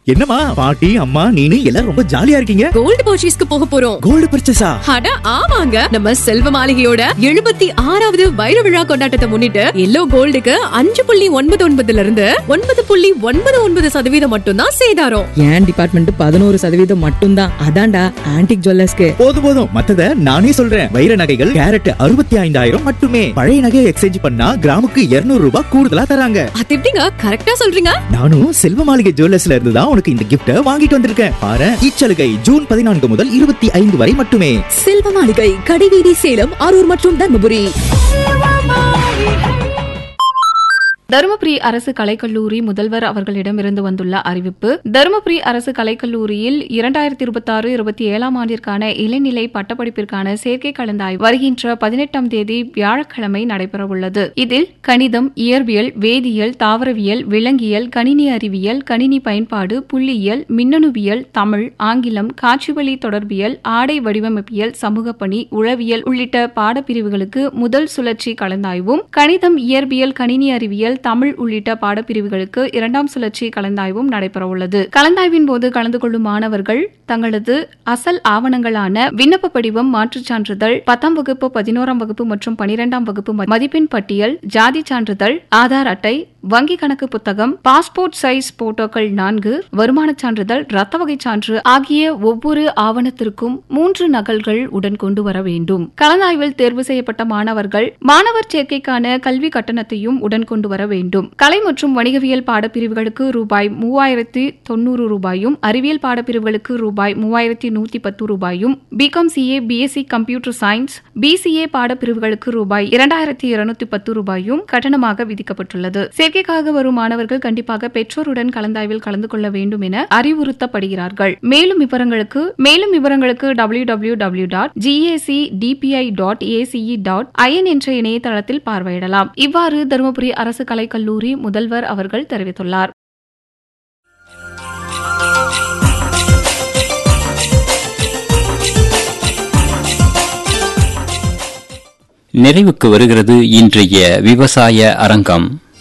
என்னம்மா பாட்டி அம்மா நீனு எல்லாரும் ரொம்ப ஜாலியா இருக்கீங்க கோல்டு பர்ச்சேஸ்க்கு போக போறோம் கோல்டு பர்ச்சேஸா அட ஆமாங்க நம்ம செல்வ மாளிகையோட எழுபத்தி ஆறாவது வைர விழா கொண்டாட்டத்தை முன்னிட்டு எல்லோ கோல்டுக்கு அஞ்சு புள்ளி ஒன்பது ஒன்பதுல இருந்து ஒன்பது புள்ளி ஒன்பது ஒன்பது சதவீதம் மட்டும்தான் சேதாரம் என் டிபார்ட்மெண்ட் பதினோரு சதவீதம் மட்டும்தான் அதான்டா ஆன்டிக் ஜுவல்லர்ஸ்க்கு போதும் போதும் மத்தத நானே சொல்றேன் வைர நகைகள் கேரட் அறுபத்தி ஐந்தாயிரம் மட்டுமே பழைய நகையை எக்ஸ்சேஞ்ச் பண்ணா கிராமுக்கு 200 ரூபாய் கூடுதலா தராங்க அது எப்படிங்க கரெக்டா சொல்றீங்க நானும் செல்வ மாளிகை ஜுவல்லர்ஸ்ல இருந்து தான் உனக்கு இந்த கிஃப்ட வாங்கிட்டு வந்திருக்கேன் பாரு இச்சலுகை ஜூன் பதினான்கு முதல் இருபத்தி ஐந்து வரை மட்டுமே செல்வ மாளிகை கடைவீதி சேலம் அரூர் மற்றும் தர்மபுரி தருமபுரி அரசு கலைக்கல்லூரி முதல்வர் அவர்களிடமிருந்து வந்துள்ள அறிவிப்பு தருமபுரி அரசு கலைக்கல்லூரியில் இரண்டாயிரத்தி இருபத்தாறு இருபத்தி ஏழாம் ஆண்டிற்கான இளநிலை பட்டப்படிப்பிற்கான சேர்க்கை கலந்தாய்வு வருகின்ற பதினெட்டாம் தேதி வியாழக்கிழமை நடைபெறவுள்ளது இதில் கணிதம் இயற்பியல் வேதியியல் தாவரவியல் விலங்கியல் கணினி அறிவியல் கணினி பயன்பாடு புள்ளியியல் மின்னணுவியல் தமிழ் ஆங்கிலம் காட்சிவழி தொடர்பியல் ஆடை வடிவமைப்பியல் சமூக பணி உளவியல் உள்ளிட்ட பாடப்பிரிவுகளுக்கு முதல் சுழற்சி கலந்தாய்வும் கணிதம் இயற்பியல் கணினி அறிவியல் தமிழ் உள்ளிட்ட பாடப்பிரிவுகளுக்கு இரண்டாம் சுழற்சி கலந்தாய்வும் நடைபெறவுள்ளது கலந்தாய்வின் போது கலந்து கொள்ளும் மாணவர்கள் தங்களது அசல் ஆவணங்களான விண்ணப்ப படிவம் மாற்றுச் சான்றிதழ் பத்தாம் வகுப்பு பதினோராம் வகுப்பு மற்றும் பனிரெண்டாம் வகுப்பு ம- மதிப்பெண் பட்டியல் ஜாதி சான்றிதழ் ஆதார் அட்டை வங்கி கணக்கு புத்தகம் பாஸ்போர்ட் சைஸ் போட்டோக்கள் நான்கு வருமானச் சான்றிதழ் ரத்த வகை சான்று ஆகிய ஒவ்வொரு ஆவணத்திற்கும் மூன்று நகல்கள் உடன் கொண்டு வர வேண்டும் கலந்தாய்வில் தேர்வு செய்யப்பட்ட மாணவர்கள் மாணவர் சேர்க்கைக்கான கல்வி கட்டணத்தையும் உடன் கொண்டு வர வேண்டும் கலை மற்றும் வணிகவியல் பாடப்பிரிவுகளுக்கு ரூபாய் மூவாயிரத்தி தொண்ணூறு ரூபாயும் அறிவியல் பாடப்பிரிவுகளுக்கு ரூபாய் மூவாயிரத்தி நூத்தி பத்து ரூபாயும் BCom CA BSc computer science BCA பாடப்பிரிவுகளுக்கு ரூபாய் இரண்டாயிரத்தி இருநூத்தி பத்து ரூபாயும் கட்டணமாக விதிக்கப்பட்டுள்ளது சேர்க்கைக்காக வரும் மாணவர்கள் கண்டிப்பாக பெற்றோருடன் கலந்தாய்வில் கலந்து கொள்ள வேண்டும் என அறிவுறுத்தப்படுகிறார்கள் மேலும் விவரங்களுக்கு மேலும் விவரங்களுக்கு W W W dot GAC DPI dot ACE dot IN என்ற இணையதளத்தில் பார்வையிடலாம் இவ்வாறு தருமபுரி அரசு கலைக்கல்லூரி முதல்வர் அவர்கள் தெரிவித்துள்ளார் நிறைவுக்கு வருகிறது இன்றைய விவசாய அரங்கம்